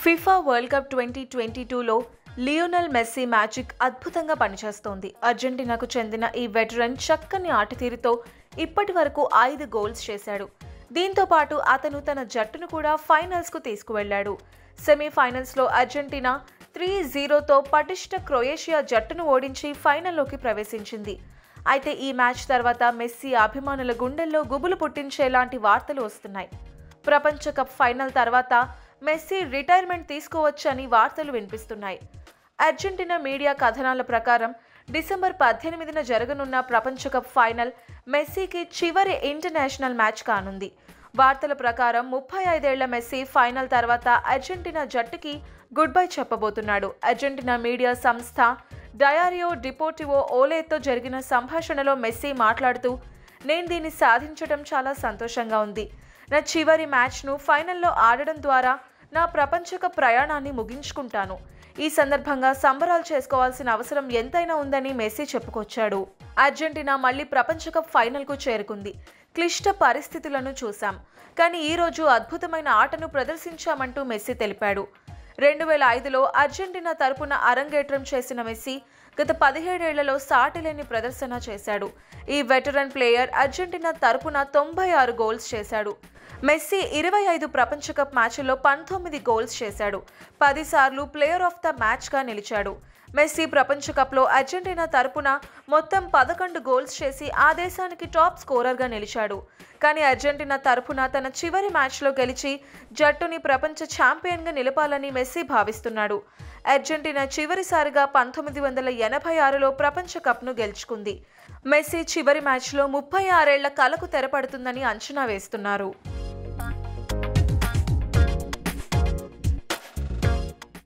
FIFA World Cup twenty twenty టూలో Lionel Messi magic అద్భుతంగా పనిచేస్తోంది అర్జెంటీనాకు చెందిన ఈ వెటరన్ చక్కని ఆటతీరుతో ఇప్పటి వరకు ఐదు గోల్స్ చేశాడు దీంతో పాటు అతను తన జట్టును కూడా ఫైనల్స్కు తీసుకువెళ్లాడు సెమీఫైనల్స్లో అర్జెంటీనా త్రీ జీరోతో పటిష్ట క్రొయేషియా జట్టును ఓడించి ఫైనల్లోకి ప్రవేశించింది అయితే ఈ మ్యాచ్ తర్వాత మెస్సీ అభిమానుల గుండెల్లో గుబులు పుట్టించేలాంటి వార్తలు వస్తున్నాయి ప్రపంచ కప్ ఫైనల్ తర్వాత మెస్సీ రిటైర్మెంట్ తీసుకోవచ్చని వార్తలు వినిపిస్తున్నాయి అర్జెంటీనా మీడియా కథనాల ప్రకారం డిసెంబర్ పద్దెనిమిదిన జరగనున్న ప్రపంచ కప్ ఫైనల్ మెస్సీకి చివరి ఇంటర్నేషనల్ మ్యాచ్ కానుంది వార్తల ప్రకారం ముప్పై ఐదేళ్ల మెస్సీ ఫైనల్ తర్వాత అర్జెంటీనా జట్టుకి గుడ్ బై చెప్పబోతున్నాడు అర్జెంటీనా మీడియా సంస్థ డయారియో డిపోటివో ఓలేతో జరిగిన సంభాషణలో మెస్సీ మాట్లాడుతూ నేను దీన్ని సాధించడం చాలా సంతోషంగా ఉంది నా చివరి మ్యాచ్ను ఫైనల్లో ఆడడం ద్వారా నా ప్రపంచ కప్ ప్రయాణాన్ని ముగించుకుంటాను ఈ సందర్భంగా సంబరాలు చేసుకోవాల్సిన అవసరం ఎంతైనా ఉందని మెస్సీ చెప్పుకొచ్చాడు అర్జెంటీనా మళ్ళీ ప్రపంచ కప్ ఫైనల్కు చేరుకుంది క్లిష్ట పరిస్థితులను చూశాం కానీ ఈరోజు అద్భుతమైన ఆటను ప్రదర్శించామంటూ మెస్సీ తెలిపాడు రెండు వేల ఐదులో అర్జెంటీనా తరపున అరంగేట్రం చేసిన మెస్సీ గత పదిహేడేళ్లలో సాటిలేని ప్రదర్శన చేశాడు ఈ వెటరన్ ప్లేయర్ అర్జెంటీనా తరపున తొంభై ఆరు గోల్స్ చేశాడు మెస్సీ ఇరవై ఐదు ప్రపంచ కప్ మ్యాచ్ల్లో పంతొమ్మిది గోల్స్ చేశాడు పదిసార్లు ప్లేయర్ ఆఫ్ ద మ్యాచ్గా నిలిచాడు మెస్సీ ప్రపంచ కప్లో అర్జెంటీనా తరపున మొత్తం పదకొండు గోల్స్ చేసి ఆ దేశానికి టాప్ స్కోరర్గా నిలిచాడు కానీ అర్జెంటీనా తరపున తన చివరి మ్యాచ్లో గెలిచి జట్టుని ప్రపంచ ఛాంపియన్గా నిలపాలని మెస్సీ భావిస్తున్నాడు అర్జెంటీనా చివరిసారిగా పంతొమ్మిది వందల ఎనభై ఆరులో ప్రపంచ కప్ను గెలుచుకుంది మెస్సీ చివరి మ్యాచ్లో ముప్పై ఆరేళ్ల కలకు తెరపడుతుందని అంచనా వేస్తున్నారు